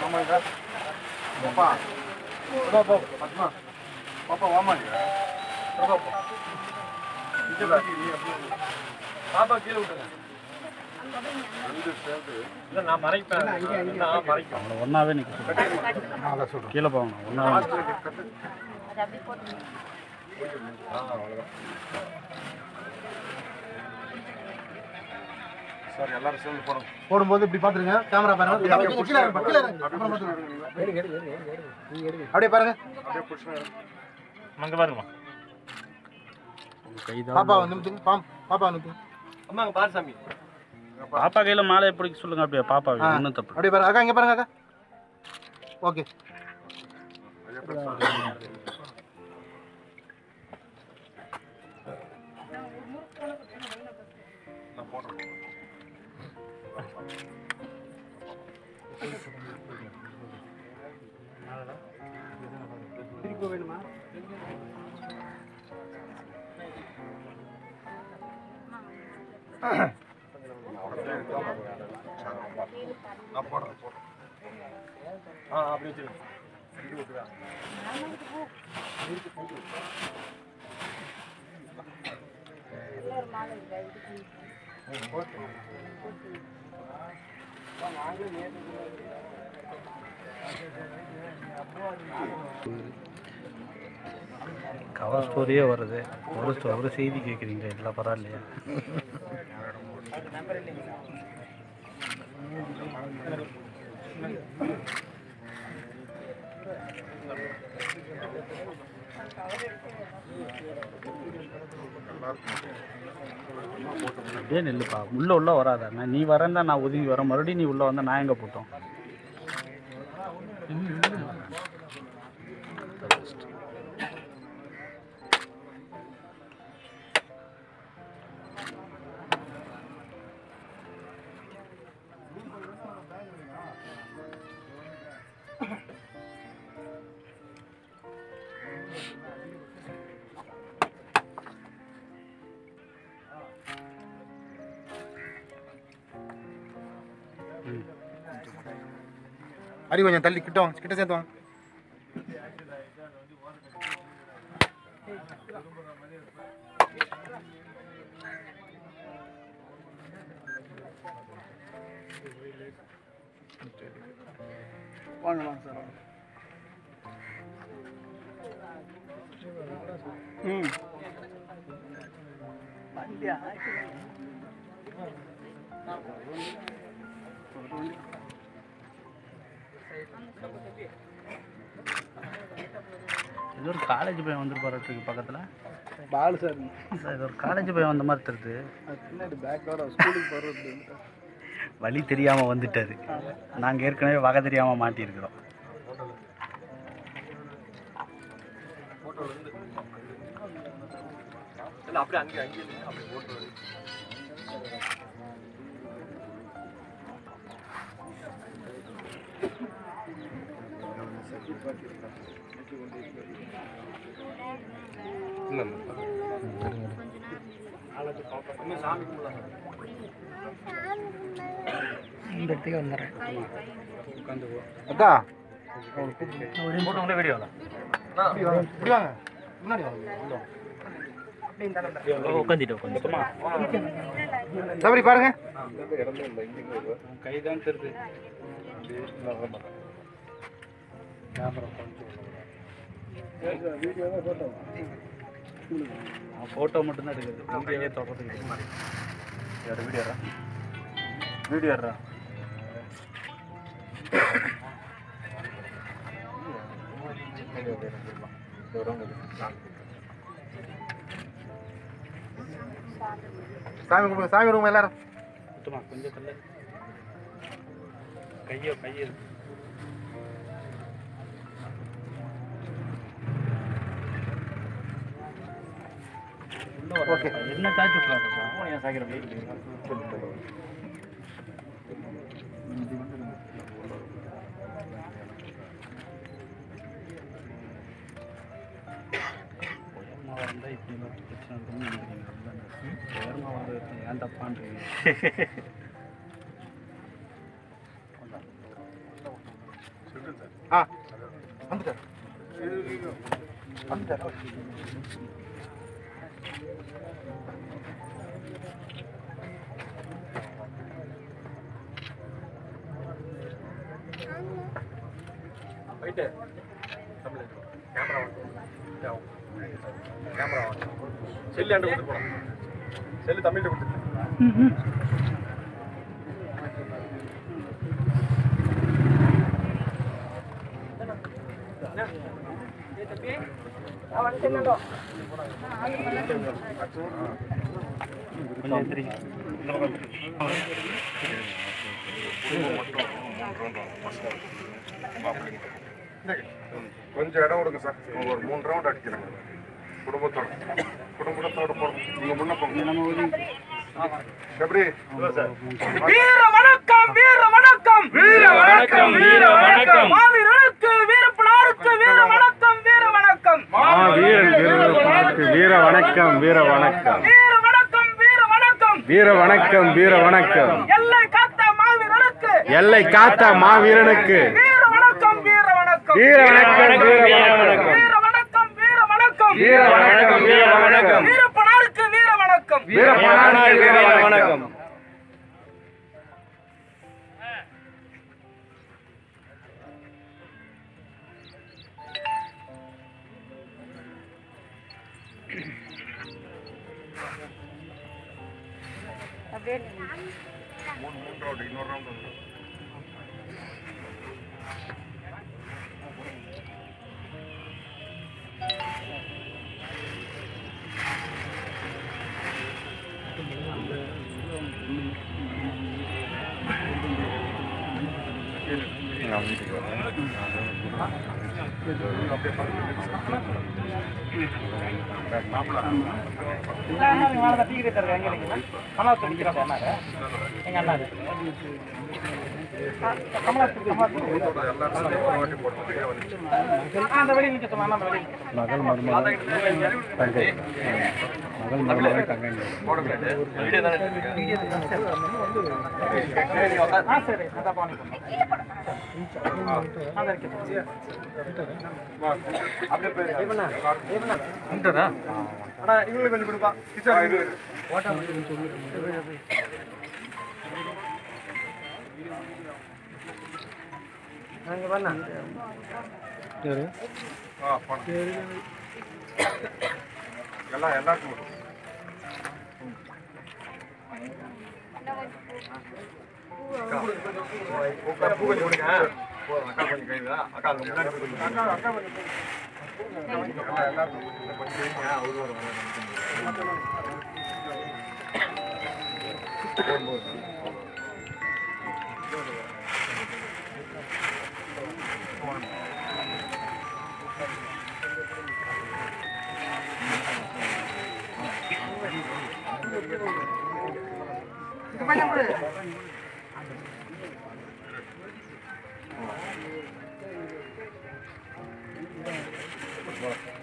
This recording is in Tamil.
ஆமாங்க பாப்பா பாப்பா பத்மா பாப்பா வாமா பாப்பா பாப்பா கீழே விட்டுங்க இல்ல நான் மறைப்பேன் நான் மறைப்பேன் அவனை ஒன்றாவே நிற்க அதான் சொல்றேன் கீழே போகணும் ஒன்றாவே சார் எல்லாரும் சேர்ந்து போடுங்க போடும்போது இப்படி பாத்துருங்க கேமரா பாருங்க கீழே இறங்குப்பா, கீழே இறங்கு. அப்புறம் பாத்துருங்க. அப்படியே பாருங்க அப்படியே புடிச்சுங்க அங்க பாருங்க கைதான் பாப்பா வந்து நிமித்துங்க. பாம் பாப்பா வந்து அம்மாங்க பாரு சாமி பாப்பா கையில் மாலையை பிடிக்க சொல்லுங்க அப்படியே பாப்பா ஒன்றும் தப்பு அப்படியே பாருங்க அக்கா இங்க பாருங்க அக்கா ஓகே நான் போடுறேன் நான் போடுறேன் போடுறேன் ஆ அப்படி வச்சிருங்க கவர் ஸ்டோரியே வருது ஒரு ஸ்டோ ஒரு செய்தி கேட்குறீங்க இதெல்லாம் பரவாயில்லையா அப்படியே நில்லுப்பா உள்ள உள்ள வராத நான் நீ வரேன் தான் நான் ஒதுங்கி வரேன் மறுபடியும் நீ உள்ள வந்தா நான் எங்க போட்டோம் அடி கொஞ்சம் தள்ளி கிட்ட வாங்க கிட்ட சேர்த்து வாங்க இது ஒரு காலேஜ் பையன் வந்துருப்பாரு பக்கத்துல பால் சார் சார், இது ஒரு காலேஜ் பையன் வந்த மாதிரி தெரியுது பின்னாடி பேக்கோட ஸ்கூலுக்கு போகிறது வழி தெரியாம வந்துட்டாரு நாங்க ஏற்கனவே வகை தெரியாம மாட்டியிருக்கிறோம் இல்ல அப்படியே அங்கே அங்கே இல்லைங்க, அப்படியே ஓட்டு சாமி கும்பிடலாம் இந்த இடத்துக்கு வந்துடுறேன் அக்கா போட்டோ கூட வீடியோ இப்படி வாங்க இப்படி வாங்க முன்னாடி வாங்க உள்ள வாங்க. உட்காந்துட்டு உட்காந்துட்டுமா சபரி பாருங்க கைதான் தெரியுது ஃபோட்டோ மட்டும்தான் எடுக்குது வீடியோவே தொடர்றதுக்கு வீடியோ வீடியோ சாமி கும்பிடுங்க சாமி கும்பிடுங்க எல்லாரும் சுத்தமா கொஞ்சம் தள்ள கையோ கையோ ஓகே என்ன சார்ஜ் விட்றாங்க ஏன் சாய்க்கிற உயர்மா வந்தால் இப்படி எல்லாம் பிரச்சனை இருக்குன்னு நினைக்கிறீங்க அதுதானே உயர்மா வந்து ஏன் தப்பான்றீங்க ஆ வந்துட்டார் வந்துட்டார் போயிட்டு கேமரா கேமரா செல்லு ஆண்டு கொடுத்து போலாம் செல்லு தமிழ்ல கொடுத்து கொஞ்சம் எந்திரிங்க கொஞ்சம் இடம் கொடுங்க சார் உங்க ஒரு மூணு ரவுண்ட் அடிக்கிறாங்க குடும்பத்தோட குடும்பத்தோட போறோம் நீங்க முன்ன போங்க எப்படி வீர வணக்கம் வீர வணக்கம் வீர வணக்கம் வீர வணக்கம் மாவீரனுக்கு வீரப்பனாருக்கு வீர வணக்கம் வீர வணக்கம் வீரன் வீரனுக்கு வீர வணக்கம் வீர வணக்கம் வீர வணக்கம் வீர வணக்கம் வீர வணக்கம் வீர வணக்கம் எல்லை காத்த மாவீரனுக்கு எல்லை காத்த மாவீரனுக்கு வீர வணக்கம் வீர வணக்கம் வீர வணக்கம் வீர வணக்கம் வீர வணக்கம் வீர வணக்கம் வீர வணக்கம் வீர வணக்கம் வீரப்பனாருக்கு வீர வணக்கம் வீரப்பனார் வீர வணக்கம் மூணு மூணு ரவுண்ட் இன்னொரு ரவுண்ட் வந்து எல்லாரும் சேர்ந்து ஒரு வாட்டி போட்டு வீடியோ வந்து மகள் மருமகள் தங்கை மகள் மருமகள் தங்கை இவங்களுக்கு கொஞ்சம் கொடுப்பா கிச்சன் இது ஆ பண்ணு எல்லாம் எல்லாருக்கும் கொடுங்க. அக்கா, பூ பூ கொஞ்சம் கொடுங்க போதும், அக்கா கொஞ்சம் கையில் அக்கா அங்க முன்னாடி போய் கொஞ்சம் அக்கா அக்கா கொஞ்சம் எல்லாம் எல்லாருக்கும் கொடுங்க. கொஞ்சம் வைங்க, அவரு ஒரு ஆ